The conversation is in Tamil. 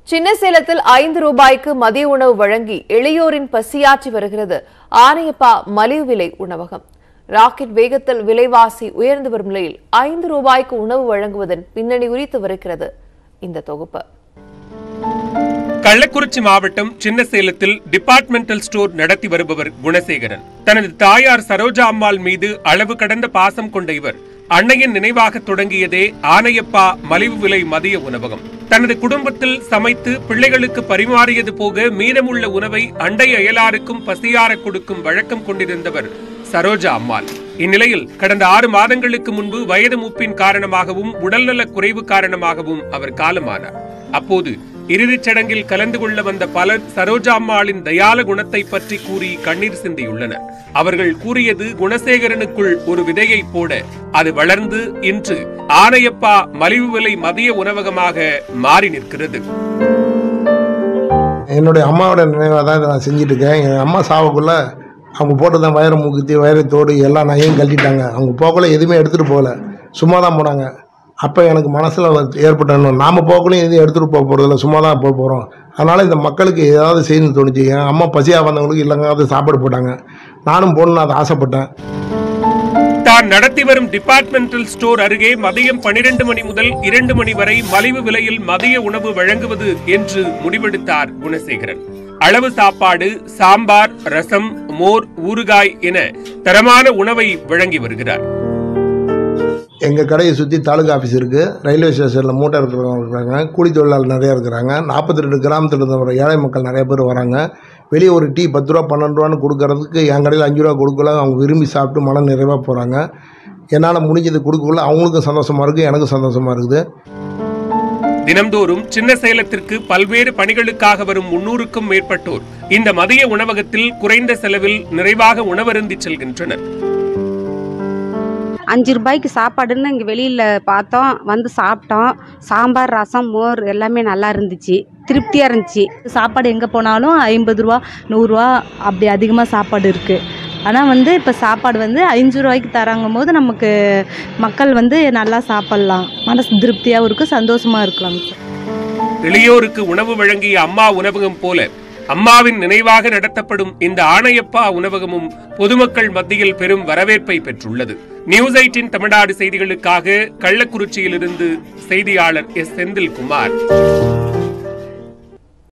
சின்ன சேலத்தில் ஐந்து ரூபாய்க்கு மதிய உணவு வழங்கி எளியோரின் பசியாற்றி வருகிறது ஆனையப்பா மலிவு விலை உணவகம் ராக்கெட் வேகத்தில் விலைவாசி உயர்ந்து வரும் நிலையில் ஐந்து ரூபாய்க்கு உணவு வழங்குவதன் பின்னணி குறித்து வருகிறது இந்த தொகுப்பு கள்ளக்குறிச்சி மாவட்டம் சின்னசேலத்தில் டிபார்ட்மெண்டல் ஸ்டோர் நடத்தி வருபவர் குணசேகரன் தனது தாயார் சரோஜா அம்மாள் மீது அளவு கடந்த பாசம் கொண்ட இவர் அன்னையின் நினைவாக தொடங்கியதே ஆனையப்பா மலிவு விலை மதிய உணவகம் தனது குடும்பத்தில் சமைத்து பிள்ளைகளுக்கு பரிமாறியது போக மீதமுள்ள உணவை அண்டை அயலாருக்கும் பசியார கொடுக்கும் வழக்கம் கொண்டிருந்தவர் சரோஜா அம்மாள் இந்நிலையில் கடந்த ஆறு மாதங்களுக்கு முன்பு வயது மூப்பின் காரணமாகவும் உடல்நலக் குறைவு காரணமாகவும் அவர் காலமானார் அப்போது இறுதிச் சடங்கில் கலந்து கொள்ள வந்த பலர் சரோஜா அம்மாளின் தயால குணத்தை பற்றி கூறி கண்ணீர் சிந்தியுள்ளனர் அவர்கள் கூறியது குணசேகரனுக்குள் ஒரு விதையை போட அது வளர்ந்து இன்று ஆனையப்பா மலிவு விலை மதிய உணவகமாக மாறி நிற்கிறது என்னுடைய அம்மாவோட நினைவாக தான் இதை நான் செஞ்சுட்டு இருக்கேன் என் அம்மா சாவக்குள்ள அவங்க போட்டு தான் வயிறு முக்குத்தி வயிறு தோடு எல்லா நகையும் கழட்டிட்டாங்க அவங்க போகக்குள்ள எதுவுமே எடுத்துகிட்டு போகல சும்மா தான் போனாங்க அப்போ எனக்கு மனசில் ஏற்பட்ட நாம் போகக்குள்ள எதுவும் எடுத்துகிட்டு போக போகிறதில்ல சும்மா தான் போக போகிறோம் அதனால் இந்த மக்களுக்கு ஏதாவது செய்யணும்னு தோணுச்சு என் அம்மா பசியாக வந்தவங்களுக்கு இல்லைங்க சாப்பாடு போட்டாங்க நானும் போகணுன்னு அதை ஆசைப்பட்டேன் தான் நடத்தி வரும் டிபார்ட்மெண்டல் ஸ்டோர் அருகே மதியம் பனிரெண்டு மணி முதல் இரண்டு மணி வரை மலிவு விலையில் மதிய உணவு வழங்குவது என்று முடிவெடுத்தார் குணசேகரன் அளவு சாப்பாடு சாம்பார் ரசம் மோர் ஊறுகாய் என தரமான உணவை வழங்கி வருகிறார் எங்கள் கடையை சுற்றி தாலுகா ஆஃபீஸ் இருக்குது ரயில்வே ஸ்டேஷனில் மூட்டை இருக்கிறவங்க இருக்கிறாங்க கூலி தொழிலாளர் நிறையா இருக்கிறாங்க நாற்பத்தி ரெண்டு கிராமத்தில் இருந்த ஒரு ஏழை மக்கள் நிறைய பேர் வராங்க வெளியே ஒரு டீ பத்து ரூபா பன்னெண்டு ரூபான்னு கொடுக்கறதுக்கு என் கடையில் அஞ்சு ரூபா கொடுக்கல அவங்க விரும்பி சாப்பிட்டு மன நிறைவாக போகிறாங்க என்னால் முடிஞ்சது கொடுக்கல அவங்களுக்கும் சந்தோஷமாக இருக்குது எனக்கும் சந்தோஷமாக இருக்குது தினம்தோறும் சின்ன சேலத்திற்கு பல்வேறு பணிகளுக்காக வரும் முன்னூறுக்கும் மேற்பட்டோர் இந்த மதிய உணவகத்தில் குறைந்த செலவில் நிறைவாக உணவருந்தி செல்கின்றனர் அஞ்சு ரூபாய்க்கு சாப்பாடுன்னு இங்கே வெளியில் பார்த்தோம் வந்து சாப்பிட்டோம் சாம்பார் ரசம் மோர் எல்லாமே நல்லா இருந்துச்சு திருப்தியாக இருந்துச்சு சாப்பாடு எங்கே போனாலும் ஐம்பது ரூபா நூறுரூவா அப்படி அதிகமாக சாப்பாடு இருக்குது ஆனால் வந்து இப்போ சாப்பாடு வந்து அஞ்சு ரூபாய்க்கு தராங்கும் போது நமக்கு மக்கள் வந்து நல்லா சாப்பிட்லாம் மனசு திருப்தியாகவும் இருக்குது சந்தோஷமாக இருக்கலாம் எளியோருக்கு உணவு வழங்கிய அம்மா உணவகம் போல அம்மாவின் நினைவாக நடத்தப்படும் இந்த ஆணையப்பா உணவகமும் பொதுமக்கள் மத்தியில் பெரும் வரவேற்பை பெற்றுள்ளது நியூஸ் எயிட்டின் தமிழ்நாடு செய்திகளுக்காக கள்ளக்குறிச்சியிலிருந்து செய்தியாளர் எஸ் செந்தில்குமார்